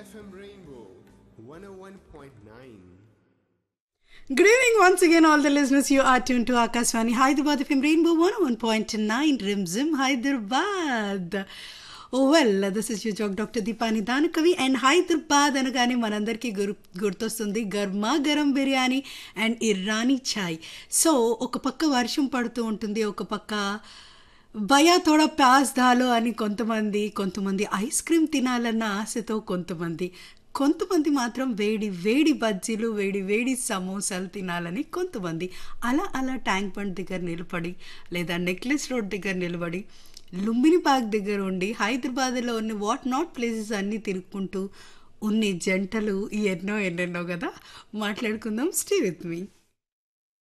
FM Rainbow 101.9. Good evening once again, all the listeners. You are tuned to Akaswani Hyderabad FM Rainbow 101.9 Rimzim Hyderabad. Well this is your jock doctor Deepani Danakavi and Hyderabad అనగానే మనందరికీ గుర్ గుర్తొస్తుంది గర్మా గరం biryani and Irani chai so ఒక పక్క వర్షం పడుతూ ఉంటుంది ఒక పక్క భయా తోడ ప్యాస్ దాలో అని కొంతమంది కొంతమంది ఐస్ క్రీమ్ తినాలన్న ఆశతో కొంతమంది కొంతమంది మాత్రం వేడి వేడి బజ్జీలు వేడి వేడి సమోసాలు తినాలని కొంతమంది అలా అలా ట్యాంక్ బండ్ దగ్గర నిలబడి లేదా నెక్లెస్ రోడ్ దగ్గర నిలబడి లుంబిని పార్క్ దగ్గర ఉండి హైదరాబాద్లో ఉన్న వాట్ నాట్ ప్లేసెస్ అన్నీ తిరుక్కుంటూ ఉన్ని జంటలు ఎన్నో ఎన్నెన్నో కదా మాట్లాడుకుందాం స్టే విత్ మీ